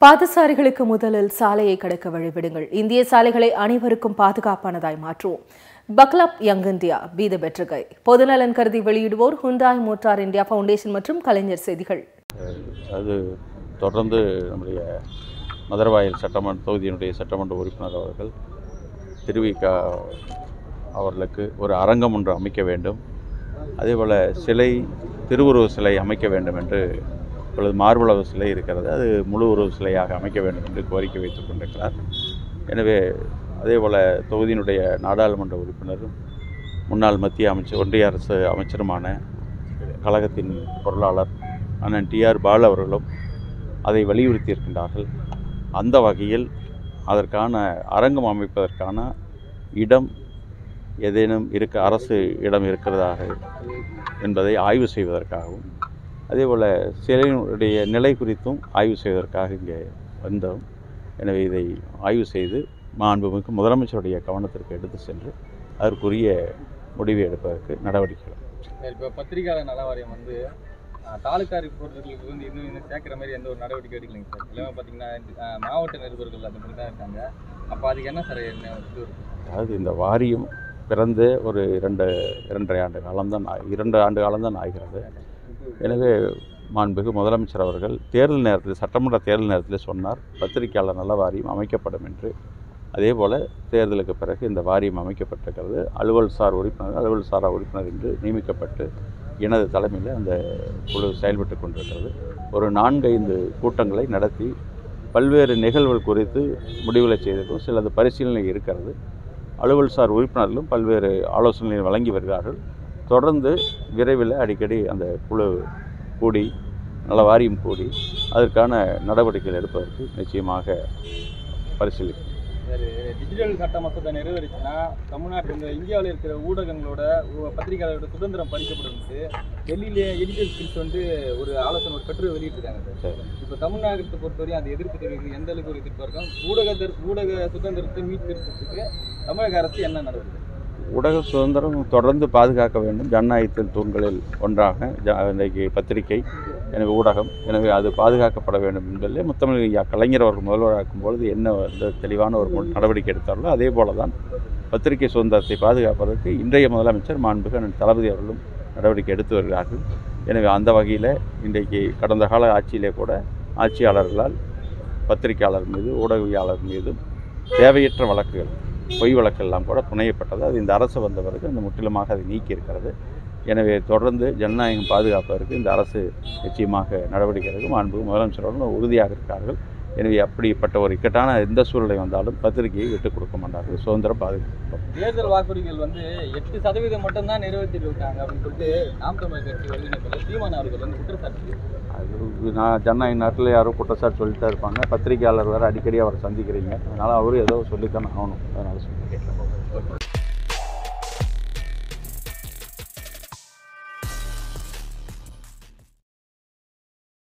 பாதசாரிகளுக்கு முதலில் சாலையை கடக்க வழிவிடுங்கள் இந்திய சாலைகளை அனைவருக்கும் பாதுகாப்பானதாய் மாற்றுவோம் buckle up young India be the better guy பொதுநலன் கருதி வெளியிடுவோர் ஹுண்டாய் மோட்டார் இந்தியா ஃபவுண்டேஷன் மற்றும் கலைஞர் செய்திகள் அது தொடர்ந்து நம்முடைய மதுரவாயல் சட்டமன்ற தொகுதியினுடைய சட்டமன்ற உறுப்பினர் அவர்கள் திருவிக அவர்களுக்கு ஒரு அரங்கம் ஒன்று அமைக்க வேண்டும் அதேபோல் சிலை திருவுருவ சிலை அமைக்க வேண்டும் என்று இப்பொழுது மார்பளவு சிலை இருக்கிறது அது முழு உருவ சிலையாக அமைக்க வேண்டும் என்று கோரிக்கை வைத்துக் கொண்டிருக்கிறார் எனவே அதேபோல் தொகுதியினுடைய நாடாளுமன்ற உறுப்பினரும் முன்னாள் மத்திய அமைச்சர் ஒன்றிய அரசு அமைச்சருமான கழகத்தின் பொருளாளர் அண்ணன் டிஆர் பாலு அவர்களும் அதை வலியுறுத்தி இருக்கின்றார்கள் அந்த வகையில் அதற்கான அரங்கம் அமைப்பதற்கான இடம் ஏதேனும் இருக்க அரசு இடம் இருக்கிறதாக என்பதை ஆய்வு செய்வதற்காகவும் அதேபோல் சிலையினுடைய நிலை குறித்தும் ஆய்வு செய்வதற்காக இங்கே வந்தோம் எனவே இதை ஆய்வு செய்து மாண்புமிகு முதலமைச்சருடைய கவனத்திற்கு எடுத்து சென்று அதற்குரிய முடிவை எடுப்பதற்கு நடவடிக்கை எடுப்போம். இப்போ பத்திரிகையாளர் நல வாரியம் வந்து அஹ், தாலுகா ரிப்போர்ட்டர்களுக்கு வந்து இன்னும் இன்னும் சேர்க்குற மாதிரி எந்த ஒரு நடவடிக்கை எடுக்கலைங்க சார் எல்லாமே பார்த்தீங்கன்னா அஹ், மாவட்ட நிருபர்கள் அந்த மாதிரி தான் இருக்காங்க அப்போ அதுக்கு என்ன சார் என்ன இது இருக்கு? அதாவது இந்த வாரியம் பிறந்து ஒரு இரண்டு இரண்டரை ஆண்டு காலம்தான் ஆ- இரண்டு ஆண்டு காலம்தான் ஆகிறது எனவே மாண்புமிகு முதலமைச்சர் அவர்கள் தேர்தல் நேரத்தில் சட்டமன்ற தேர்தல் நேரத்தில் சொன்னார் பத்திரிகையாளர் நல வாரியம் அமைக்கப்படும் என்று அதே போல் தேர்தலுக்கு பிறகு இந்த வாரியம் அமைக்கப்பட்டிருக்கிறது அலுவல் சார் உறுப்பினர் அலுவல் சாரா உறுப்பினர் என்று நியமிக்கப்பட்டு எனது தலைமையில் அந்த குழு செயல்பட்டு கொண்டிருக்கிறது ஒரு நான்கைந்து கூட்டங்களை நடத்தி பல்வேறு நிகழ்வுகள் குறித்து முடிவுகளை செய்திருக்கோம் சிலது பரிசீலனை இருக்கிறது அலுவல் சார் உறுப்பினர்களும் பல்வேறு ஆலோசனைகளை வழங்கி வருகிறார்கள் தொடர்ந்து விரைவில் அடிக்கடி அந்த குழு கூடி நல்ல வாரியம் கூடி அதற்கான நடவடிக்கைகள் எடுப்பதற்கு நிச்சயமாக பரிசீலிக்கும் சார் டிஜிட்டல் சட்ட மசோதா நிறைவேறிச்சுன்னா தமிழ்நாட்டில் இந்த இந்தியாவில் இருக்கிற ஊடகங்களோட ஊ- பத்திரிகையாளரோட சுதந்திரம் பறிக்கப்படுறது டெல்லியிலே எடிட்டர் ஸ்கில்ஸ் வந்து ஒரு ஆலோசனை ஒரு கட்டுரை வெளியிட்டிருக்காங்க சார் சரி. இப்போ தமிழ்நாட்டை பொறுத்தவரையும் அந்த எதிர்ப்பு தெரிவிக்கிறது எந்த அளவுக்கு ஒரு எதிர்ப்பு இருக்கும் ஊடக தெர்- ஊடக சுதந்திரத்தை மீட்கிறதுக்கு தமிழக அரசு என்ன நடவடிக்கை ஊடக சுதந்திரம் தொடர்ந்து பாதுகாக்க வேண்டும் ஜனநாயகத்தின் தூண்களில் ஒன்றாக ஜ இன்றைக்கு பத்திரிகை எனவே ஊடகம் எனவே அது பாதுகாக்கப்பட வேண்டும் என்பதிலே முத்தமிழ் ஐயா கலைஞர் அவர்கள் முதல்வராக்கும் பொழுது என்ன வந்து தெளிவான ஒரு மு- நடவடிக்கை எடுத்தார்களோ அதே போல தான் பத்திரிகை சுதந்திரத்தை பாதுகாப்பதற்கு இன்றைய முதலமைச்சர் மாண்புக அண்ணன் தளபதி அவர்களும் நடவடிக்கை எடுத்து வருகிறார்கள் எனவே அந்த வகையில் இன்றைக்கு கடந்த கால ஆட்சியிலே கூட ஆட்சியாளர்களால் பத்திரிகையாளர் மீது ஊடகவியாளர் மீதும் தேவையற்ற வழக்குகள் பொய் வழக்கெல்லாம் கூட புனையப்பட்டது அது இந்த அரசு வந்த பிறகு அந்த முற்றிலுமாக அதை நீக்கி இருக்கிறது எனவே தொடர்ந்து ஜனநாயகம் பாதுகாப்பதற்கு இந்த அரசு நிச்சயமாக நடவடிக்கை எடுக்கும் மாண்பு முதலமைச்சர் அவர்கள் உறுதியாக இருக்கிறார்கள் எனவே அப்படிப்பட்ட ஒரு இக்கட்டான எந்த சூழ்நிலை வந்தாலும் பத்திரிகையை விட்டுக் கொடுக்க மாட்டார்கள் சுதந்திரம் பாதுகாக்கப்படும் தேர்தல் வாக்குறுதிகள் வந்து எட்டு சதவீதம் மட்டும்தான் நிறைவேற்றிருக்காங்க அப்படின்னு சொல்லிட்டு நாம் தமிழர் கட்சி ஒருங்கிணைப்பாளர் சீமான் அவர்கள் வந்து குற்றச்சாட்டு அது நான் ஜனநாயக நாட்டில் யாரும் குற்றச்சாட்டு சொல்லிட்டு தான் இருப்பாங்க பத்திரிகையாளர் வேறு அடிக்கடி அவரை சந்திக்கிறீங்க அதனால் அவரும் ஏதோ சொல்லித்தானே ஆகணும் அதனால் சொல்லியிருக்கேன்